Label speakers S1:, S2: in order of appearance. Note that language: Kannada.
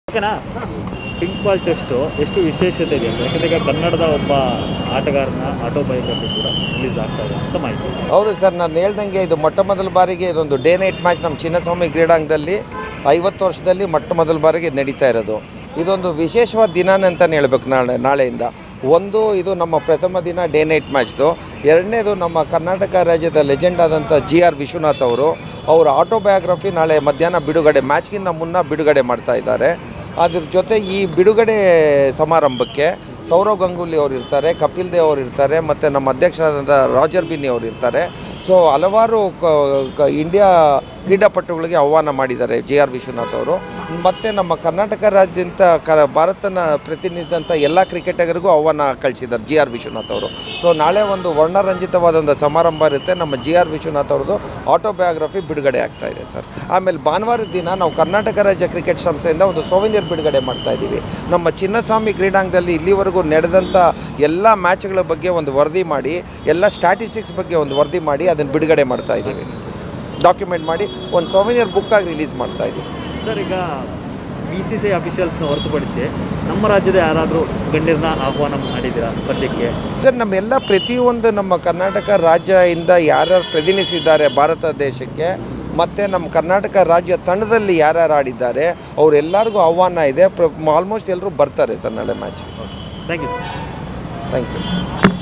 S1: ಓಕೆನಾ ಪಿಂಕ್ ಬಾಲ್ ಟೆಸ್ಟು ಎಷ್ಟು ವಿಶೇಷತೆ ಇದೆ ಅಂತ ಯಾಕಂದ್ರೆ ಈಗ ಕನ್ನಡದ ಒಬ್ಬ ಆಟಗಾರನ ಆಟೋಬಯೋಗ್ರಫಿ ಕೂಡ ರಿಲೀಸ್ ಆಗ್ತಾ ಇದೆ ಅಂತ ಮಾಹಿತಿ
S2: ಹೌದು ಸರ್ ನಾನು ಹೇಳ್ದಂಗೆ ಇದು ಮೊಟ್ಟ ಮೊದಲ ಬಾರಿಗೆ ಇದೊಂದು ಡೇ ನೈಟ್ ಮ್ಯಾಚ್ ನಮ್ಮ ಚಿನ್ನಸ್ವಾಮಿ ಕ್ರೀಡಾಂಗಣದಲ್ಲಿ ಐವತ್ತು ವರ್ಷದಲ್ಲಿ ಮೊಟ್ಟ ಮೊದಲ ಬಾರಿಗೆ ಇದು ನಡೀತಾ ಇರೋದು ಇದೊಂದು ವಿಶೇಷವಾದ ದಿನಾನೇ ಅಂತಲೇ ಹೇಳ್ಬೇಕು ನಾಳೆ ನಾಳೆಯಿಂದ ಒಂದು ಇದು ನಮ್ಮ ಪ್ರಥಮ ದಿನ ಡೇ ನೈಟ್ ಮ್ಯಾಚ್ದು ಎರಡನೇದು ನಮ್ಮ ಕರ್ನಾಟಕ ರಾಜ್ಯದ ಲೆಜೆಂಡ್ ಆದಂಥ ಜಿ ಆರ್ ವಿಶ್ವನಾಥ್ ಅವರು ಅವರ ಆಟೋಬಯೋಗ್ರಫಿ ನಾಳೆ ಮಧ್ಯಾಹ್ನ ಬಿಡುಗಡೆ ಮ್ಯಾಚ್ಗಿಂತ ಮುನ್ನ ಬಿಡುಗಡೆ ಮಾಡ್ತಾ ಇದ್ದಾರೆ ಅದ್ರ ಜೊತೆ ಈ ಬಿಡುಗಡೆ ಸಮಾರಂಭಕ್ಕೆ ಸೌರವ್ ಗಂಗೂಲಿ ಅವರು ಇರ್ತಾರೆ ಕಪಿಲ್ ದೇವ್ ಅವರು ಇರ್ತಾರೆ ಮತ್ತು ನಮ್ಮ ಅಧ್ಯಕ್ಷರಾದಂಥ ರಾಜರ್ ಬಿನ್ನಿ ಅವರು ಇರ್ತಾರೆ ಸೊ ಹಲವಾರು ಕ- ಕ- ಇಂಡಿಯಾ ಕ್ರೀಡಾಪಟುಗಳಿಗೆ ಆಹ್ವಾನ ಮಾಡಿದ್ದಾರೆ ಜೆ ಆರ್ ವಿಶ್ವನಾಥ್ ಅವರು ಮತ್ತು ನಮ್ಮ ಕರ್ನಾಟಕ ರಾಜ್ಯದಿಂದ ಕ ಭಾರತನ ಪ್ರತಿನಿಧಿಸಿದಂಥ ಎಲ್ಲ ಕ್ರಿಕೆಟಿಗರಿಗೂ ಆಹ್ವಾನ ಕಳಿಸಿದ್ದಾರೆ ಜಿ ಆರ್ ವಿಶ್ವನಾಥ್ ಅವರು ಸೊ ನಾಳೆ ಒಂದು ವರ್ಣರಂಜಿತವಾದಂಥ ಸಮಾರಂಭ ಇರುತ್ತೆ ನಮ್ಮ ಜಿ ಆರ್ ವಿಶ್ವನಾಥ್ ಅವ್ರದ್ದು ಆಟೋಬಯೋಗ್ರಫಿ ಬಿಡುಗಡೆ ಆಗ್ತಾ ಇದೆ ಸರ್ ಆಮೇಲೆ ಭಾನುವಾರದ ದಿನ ನಾವು ಕರ್ನಾಟಕ ರಾಜ್ಯ ಕ್ರಿಕೆಟ್ ಸಂಸ್ಥೆಯಿಂದ ಒಂದು ಸೋವಿನಿಯರ್ ಬಿಡುಗಡೆ ಮಾಡ್ತಾ ಇದ್ದೀವಿ ನಮ್ಮ ಚಿನ್ನಸ್ವಾಮಿ ಕ್ರೀಡಾಂಗಣದಲ್ಲಿ ಇಲ್ಲಿವರೆಗೂ ನಡೆದಂಥ ಎಲ್ಲ ಮ್ಯಾಚ್ಗಳ ಬಗ್ಗೆ ಒಂದು ವರದಿ ಮಾಡಿ ಎಲ್ಲ ಸ್ಟ್ಯಾಟಿಸ್ಟಿಕ್ಸ್ ಬಗ್ಗೆ ಒಂದು ವರದಿ ಮಾಡಿ ಅದನ್ನು ಬಿಡುಗಡೆ ಮಾಡ್ತಾ ಇದ್ದೀವಿ ಡಾಕ್ಯುಮೆಂಟ್ ಮಾಡಿ ಒಂದು ಸೋವಿನಿಯರ್ ಬುಕ್ಕಾಗಿ ರಿಲೀಸ್ ಮಾಡ್ತಾ ಇದ್ದೀವಿ
S1: ಸರ್ ಈಗ ಬಿ ಸಿ ಸಿ ಅಫಿಷಿಯಲ್ಸ್ನ ಹೊರತುಪಡಿಸಿ ನಮ್ಮ ರಾಜ್ಯದ ಯಾರಾದರೂ ಗಣ್ಯರನ್ನ ಆಹ್ವಾನ ಮಾಡಿದ್ದೀರಾ ಸದ್ಯಕ್ಕೆ
S2: ಸರ್ ನಮ್ಮೆಲ್ಲ ಪ್ರತಿಯೊಂದು ನಮ್ಮ ಕರ್ನಾಟಕ ರಾಜ್ಯದಿಂದ ಯಾರ್ಯಾರು ಪ್ರತಿನಿಧಿಸಿದ್ದಾರೆ ಭಾರತ ದೇಶಕ್ಕೆ ಮತ್ತು ನಮ್ಮ ಕರ್ನಾಟಕ ರಾಜ್ಯ ತಂಡದಲ್ಲಿ ಯಾರ್ಯಾರು ಆಡಿದ್ದಾರೆ ಅವರೆಲ್ಲರಿಗೂ ಆಹ್ವಾನ ಇದೆ ಆಲ್ಮೋಸ್ಟ್ ಎಲ್ಲರೂ ಬರ್ತಾರೆ ಸರ್ ನಾಳೆ match
S1: thank you
S2: thank you